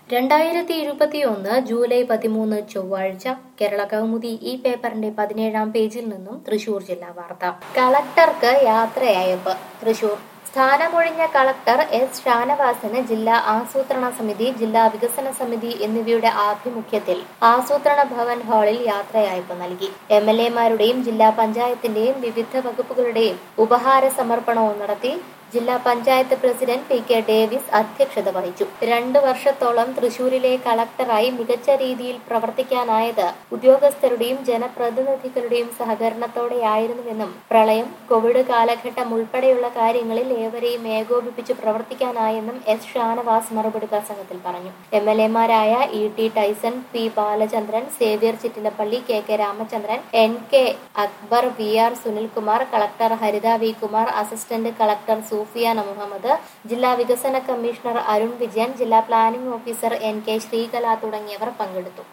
രണ്ടായിരത്തി ഇരുപത്തിയൊന്ന് ജൂലൈ പതിമൂന്ന് ചൊവ്വാഴ്ച കേരള കൗമുദി ഈ പേപ്പറിന്റെ പതിനേഴാം പേജിൽ നിന്നും തൃശൂർ ജില്ലാ വാർത്ത കളക്ടർക്ക് യാത്രയയപ്പ് തൃശൂർ സ്ഥാനമൊഴിഞ്ഞ കളക്ടർ എസ് ഷാനവാസന് ജില്ലാ ആസൂത്രണ സമിതി ജില്ലാ വികസന സമിതി എന്നിവയുടെ ആഭിമുഖ്യത്തിൽ ആസൂത്രണ ഭവൻ ഹാളിൽ യാത്രയയപ്പ് നൽകി എം എൽ എമാരുടെയും ജില്ലാ പഞ്ചായത്തിന്റെയും വിവിധ വകുപ്പുകളുടെയും ഉപഹാര സമർപ്പണവും നടത്തി ജില്ലാ panchayat president P K Davis അധ്യക്ഷത വഹിച്ചു രണ്ടു വർഷത്തോളം തൃശൂരിലെ കളക്ടറായി മികച്ച രീതിയിൽ പ്രവർത്തിക്കാനായത് ഉദ്യോഗസ്ഥരുടെയും ജനപ്രതിനിധികളുടെയും സഹകരണത്തോടെയായിരുന്നുവെന്നും പ്രളയം കോവിഡ് കാലഘട്ടം ഉൾപ്പെടെയുള്ള കാര്യങ്ങളിൽ ഏവരെയും ഏകോപിപ്പിച്ച് പ്രവർത്തിക്കാനായെന്നും എസ് ഷാനവാസ് മറുപടി പ്രസംഗത്തിൽ പറഞ്ഞു എം എൽ എമാരായ E T Tyson P Balachandran Xavier Chittilappally K K Ramachandran N K Akbar V R Sunilkumar collector Haritha V Kumar assistant collector Sufiyana Muhammad ജില്ലാ വികസന കമ്മീഷണർ അരുൺ വിജയൻ ജില്ലാ planning officer N K Sreekala തുടങ്ങിയവർ പങ്കെടുത്തു